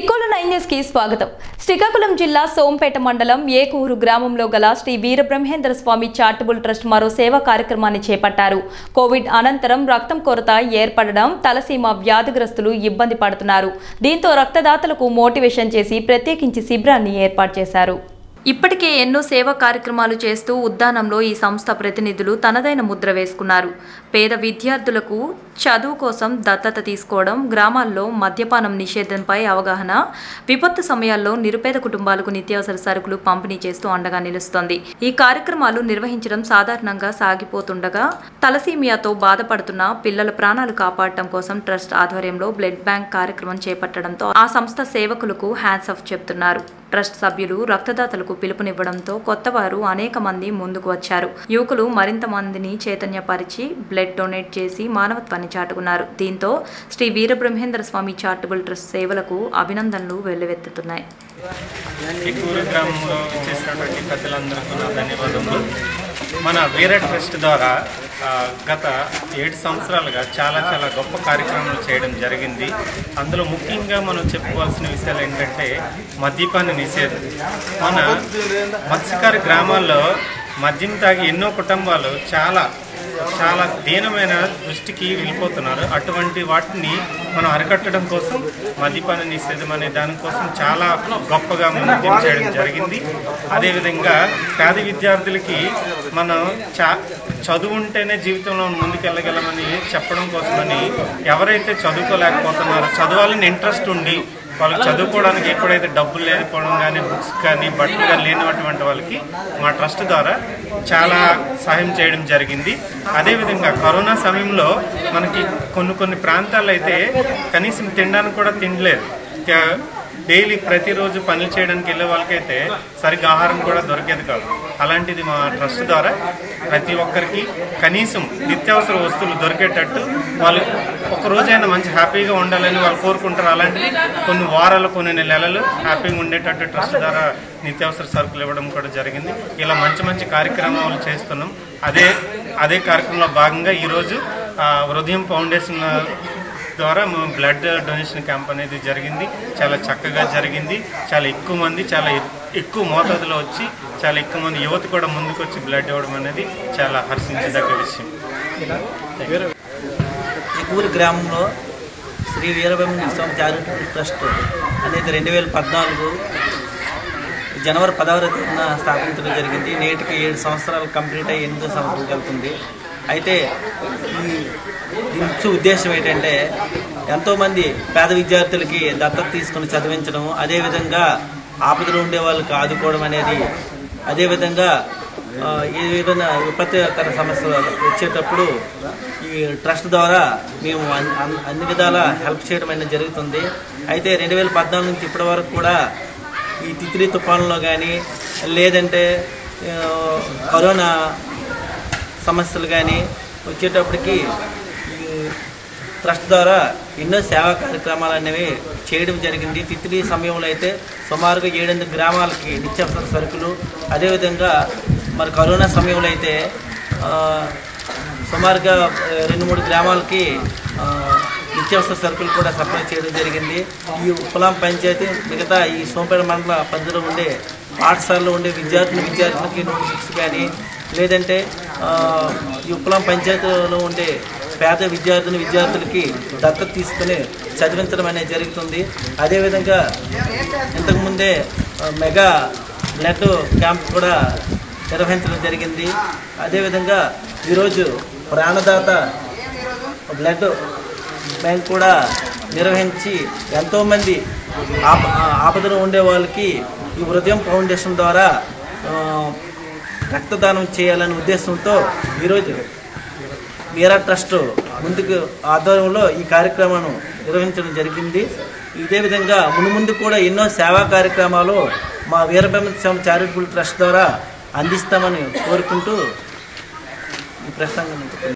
Sikkolu nine news కి స్వాగతం శ్రీకాకుళం జిల్లా సోంపేట మండలం ఏకూరు గ్రామంలో గల శ్రీ వీరబ్రహ్మేంద్ర స్వామి చారిటబుల్ ట్రస్ట్ మరో సేవా కార్యక్రమాన్ని చేపట్టారు కోవిడ్ అనంతరం రక్తం కొరత ఏర్పడడం తలసీమ వ్యాధిగ్రస్తులు ఇబ్బంది పడుతున్నారు దీంతో రక్తదాతలకు మోటివేషన్ చేసి ప్రత్యేకించి శిబిరాన్ని ఏర్పాటు చేశారు ఇప్పటికే ఎన్నో సేవా కార్యక్రమాలు చేస్తూ ఉద్దానంలో ఈ సంస్థ ప్రతినిధులు తనదైన ముద్ర వేసుకున్నారు పేద విద్యార్థులకు చదువు కోసం దత్తత తీసుకోవడం గ్రామాల్లో మద్యపానం నిషేధంపై అవగాహన విపత్తు సమయాల్లో నిరుపేద కుటుంబాలకు నిత్యావసర సరుకులు పంపిణీ చేస్తూ అండగా నిలుస్తోంది ఈ కార్యక్రమాలు నిర్వహించడం సాధారణంగా సాగిపోతుండగా తలసీమియాతో బాధపడుతున్న పిల్లల ప్రాణాలు కాపాడటం కోసం ట్రస్ట్ ఆధ్వర్యంలో బ్లడ్ బ్యాంక్ కార్యక్రమం చేపట్టడంతో ఆ సంస్థ సేవకులకు హ్యాండ్స్ ఆఫ్ చెప్తున్నారు ట్రస్ట్ సభ్యులు రక్తదాతలకు పిలుపునివ్వడంతో కొత్తవారు అనేక మంది ముందుకు వచ్చారు యువకులు మరింత మందిని చైతన్యపరిచి బ్లడ్ డొనేట్ చేసి మానవత్వాన్ని చాటుకున్నారు దీంతో శ్రీ వీరబ్రహ్మేంద్ర స్వామి చారిటబుల్ ట్రస్ట్ సేవలకు అభినందనలు వెల్లువెత్తుతున్నాయి ఎక్కువ గ్రామంలో చేసినటువంటి పెద్దలందరికీ నా ధన్యవాదములు మన వీర ట్రస్ట్ ద్వారా ఆ, గత ఏడు సంవత్సరాలుగా చాలా చాలా గొప్ప కార్యక్రమాలు చేయడం జరిగింది అందులో ముఖ్యంగా మనం చెప్పుకోవాల్సిన విషయాలు ఏంటంటే మద్యపాన నిషేధం మన మత్స్యకార గ్రామాల్లో మద్యం తాగి ఎన్నో కుటుంబాలు చాలా చాలా దీనమైన దృష్టికి వెళ్ళిపోతున్నారు అటువంటి వాటిని మనం అరికట్టడం కోసం మద్యపాన నిషేధం అనే దానికోసం చాలా గొప్పగా మనం ఉద్యమం చేయడం జరిగింది అదేవిధంగా పేద విద్యార్థులకి మనం చా చదువు ఉంటేనే జీవితంలో ముందుకెళ్ళగలమని చెప్పడం కోసమని ఎవరైతే చదువుకోలేకపోతున్నారో చదవాలని ఇంట్రెస్ట్ ఉండి వాళ్ళకి చదువుకోవడానికి ఎప్పుడైతే డబ్బులు లేకపోవడం కానీ బుక్స్ కానీ బట్టలు కానీ లేనటువంటి వాళ్ళకి మా ట్రస్ట్ ద్వారా చాలా సహాయం చేయడం జరిగింది అదేవిధంగా కరోనా సమయంలో మనకి కొన్ని కొన్ని ప్రాంతాల్లో అయితే కనీసం తినడానికి కూడా తినలేదు క- డైలీ ప్రతిరోజు పనులు చేయడానికి వెళ్ళే వాళ్ళకైతే సరిగ్గా ఆహారం కూడా దొరికేది కాదు అలాంటిది మా ట్రస్ట్ ద్వారా ప్రతి ఒక్కరికి కనీసం నిత్యావసర వస్తువులు దొరికేటట్టు వాళ్ళు ఒక రోజైనా మంచి హ్యాపీగా ఉండాలని వాళ్ళు కోరుకుంటారు అలాంటిది కొన్ని వారాలు కొన్ని నెలలు హ్యాపీగా ఉండేటట్టు ట్రస్ట్ ద్వారా నిత్యావసర సరుకులు ఇవ్వడం కూడా జరిగింది ఇలా మంచి మంచి కార్యక్రమాలు చేస్తున్నాం అదే అదే కార్యక్రమంలో భాగంగా ఈరోజు ఆ, హృదయం ఫౌండేషన్ ద్వారా మేము బ్లడ్ డొనేషన్ క్యాంప్ అనేది జరిగింది చాలా చక్కగా జరిగింది చాలా ఎక్కువ మంది చాలా ఎక్- ఎక్కువ మోతాదులో వచ్చి చాలా ఎక్కువ మంది యువత కూడా ముందుకు వచ్చి బ్లడ్ ఇవ్వడం అనేది చాలా హర్షించదగ్గ విషయం చికూరు గ్రామంలో శ్రీ వీరబ్రహ్మణ్య స్వామి చారిటబుల్ ట్రస్ట్ అనేది రెండు వేల పద్నాలుగు జనవరి పదహారు తేదీన స్థాపించడం జరిగింది నేటికి ఏడు సంవత్సరాలు కంప్లీట్ అయ్యి ఎనిమిదో సంవత్సరం వెళ్తుంది అయితే ఈ దీని ముఖ్య ఉద్దేశం ఏంటంటే ఎంతోమంది పేద విద్యార్థులకి దత్తత తీసుకుని చదివించడం అదేవిధంగా ఆపదలో ఉండే వాళ్ళకి ఆదుకోవడం అనేది అదేవిధంగా ఆ, ఏ విధంగా విపత్తుకర సమస్యలు వచ్చేటప్పుడు ఈ ట్రస్ట్ ద్వారా మేము అన్- అన్- అన్ని విధాల హెల్ప్ చేయడం అనేది జరుగుతుంది అయితే రెండు వేల పద్నాలుగు నుంచి ఇప్పటి వరకు కూడా ఈ తిత్లీ తుఫాన్లో కానీ లేదంటే ఆ, కరోనా సమస్యలు కానీ వచ్చేటప్పటికి ఈ ట్రస్ట్ ద్వారా ఎన్నో సేవా కార్యక్రమాలు అనేవి చేయడం జరిగింది తిత్లీ సమయంలో అయితే సుమారుగా ఏడెనిమిది గ్రామాలకి నిత్యావసర సరుకులు అదేవిధంగా మరి కరోనా సమయంలో అయితే ఆ, సుమారుగా ఆ, రెండు మూడు గ్రామాలకి ఆ, నిత్యావసర సరుకులు కూడా సప్లై చేయడం జరిగింది ఈ పొలం పంచాయతీ మిగతా ఈ సోంపేట మండల పరిధిలో ఉండే పాఠశాలలో ఉండే విద్యార్థులు విద్యార్థులకి నోట్ బుక్స్ కానీ లేదంటే ఆ, ఈ ఉప్పలం పంచాయతీలో ఉండే పేద విద్యార్థులు విద్యార్థులకి దత్తత తీసుకుని చదివించడం అనేది జరుగుతుంది అదేవిధంగా ఇంతకుముందే ఆ, మెగా బ్లడ్ క్యాంప్ కూడా నిర్వహించడం జరిగింది అదేవిధంగా ఈరోజు ప్రాణదాత బ్లడ్ బ్యాంక్ కూడా నిర్వహించి ఎంతోమంది ఆప ఆపదలో ఉండే వాళ్ళకి ఈ హృదయం ఫౌండేషన్ ద్వారా ఆ, రక్తదానం చేయాలనే ఉద్దేశంతో ఈరోజు వీరా ట్రస్ట్ ముందుకు ఆధ్వర్యంలో ఈ కార్యక్రమాన్ని నిర్వహించడం జరిగింది ఇదే విధంగా మునుముందు కూడా ఎన్నో సేవా కార్యక్రమాలు మా వీరబ్రహ్మ స్వామి చారిటబుల్ ట్రస్ట్ ద్వారా అందిస్తామని కోరుకుంటూ ఈ ప్రసంగం